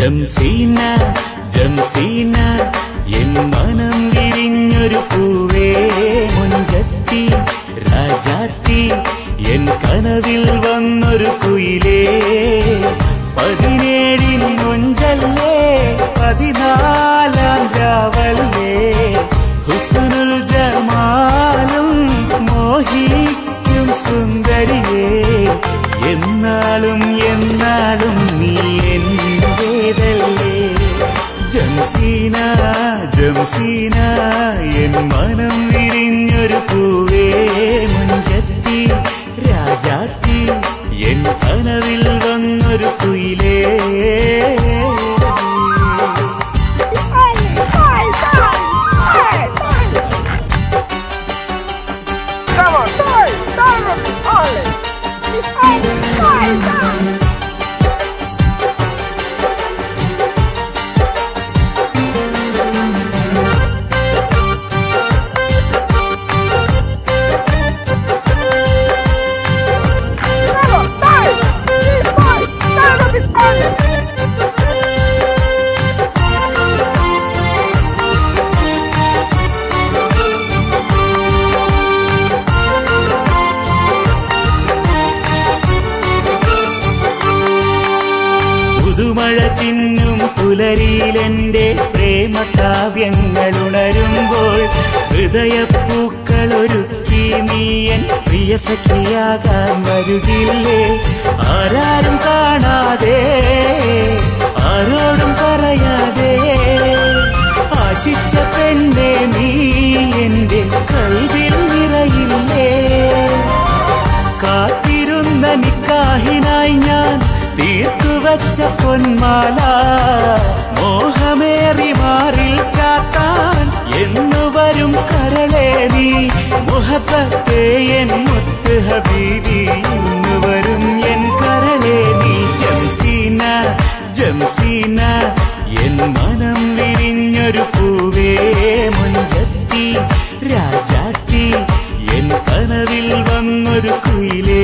ജംസീന ജംസീന N മനം വിരിഞ്ഞൊരു പൂവേ മുഞ്ചത്തി രാജാത്തി N കനവിൽ വന്നൊരു കുയിലേ പതിനേഴിൻ മുഞ്ചല്ലേ പതിനാലാം രാവല്ലേ ഹുസ്നുൽ ജമാലും മോഹിക്കും സുന്ദരിയേ എന്നാളും എന്നാളും നീ എന്റേതല്ലേ ജംസീന ജംസീന എൻ മനം വിരിഞ്ഞൊരു പൂവേ മുഞ്ചത്തി രാജാത്തി എൻ കനവിൽ വന്നൊരു കുയിലേ Come on, sorry, sorry, sorry. Sorry, sorry. പുതുമഴ ചിന്നും പുലരിയിലെന്റെ പ്രേമ കാവ്യങ്ങൾ ഉണരുമ്പോൾ ഹൃദയപ്പൂക്കൾ ഒരുക്കി നീയൻ പ്രിയ സഖിയാകാൻ വരുകില്ലേ ആരാരും കാണാതെ ആരോടും പറയാതെ ആശിച്ച പെണ്ണെ നീ എന്റെ കൽവിൽ നിറയില്ലേ കാത്തിരുന്ന നിക്കാഹിനായി ഞാൻ തീർത്തുവച്ച പൊന്മാല മോഹമേറി മാറിൽ ചാത്താൻ എന്നു വരും കരളേ നീ മുഹബത്തെ എൻ മുത്ത് ഹബീബി ഇന്നു വരും എൻ കരളേ നീ ജംസീന ജംസീന എൻ മനം വിരിഞ്ഞൊരു പൂവേ മുഞ്ചത്തി രാജാത്തി എൻ കനവിൽ വന്നൊരു കുയിലേ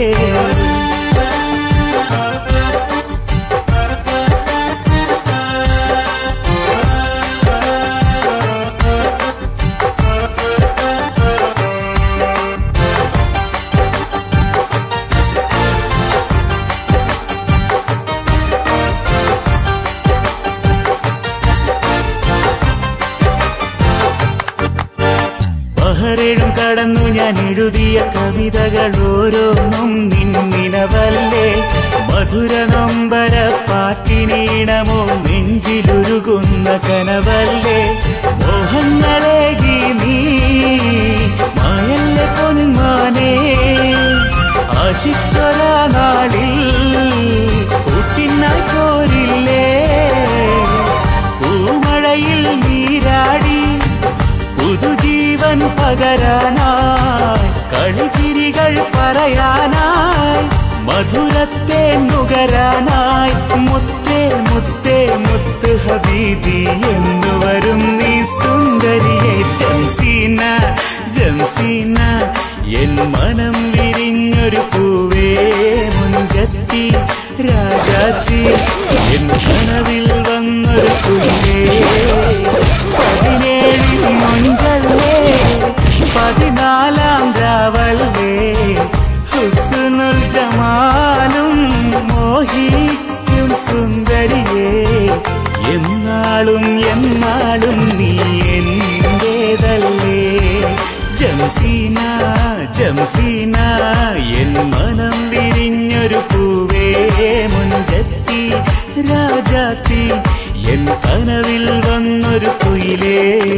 ബഹറേഴും കടന്നു ഞാൻ എഴുതിയ കവിതകൾ ഓരോന്നും നിന്നിനവല്ലേ മധുര നൊമ്പര പാട്ടിനീണമോ നെഞ്ചിലുരുകുന്ന കനവല്ലേ മോഹങ്ങളേകി നീ മായല്ല പൊന്മാനേ ആശിച്ചൊരാ നാളിൽ കൂട്ടിനായി പോരില്ലേ പൂമഴയിൽ നീരാടി പുതുജീവൻ പകരാനായി കളിച്ചിരികൾ പറയാനായി മധുരത്തെ നുകരാനായി മുത്തേ മുത്തേ മുത്ത് ഹബീബി എന്നു വരും നീ സുന്ദരിയെ ജംസീന ജംസീന എൻ മനം വിരിഞ്ഞൊരു പൂവേ മുഞ്ചത്തി രാജാത്തി എൻ കനവിൽ വന്നൊരു കുഞ്ഞേ പതിനേഴിൽ മൊഞ്ചല്ലേ പതിനാലാം രാവല്ലേ ഹുസ്നുൽ ജമാലും മോഹിക്കും സുന്ദരിയേ എന്നാളും എന്നാളും നീ എന്റേതല്ലേ ജംസീന ജംസീന എൻ മനം വിരിഞ്ഞൊരു പൂവേ മുഞ്ചത്തി രാജാത്തി എൻ കനവിൽ വന്നൊരു കുയിലേ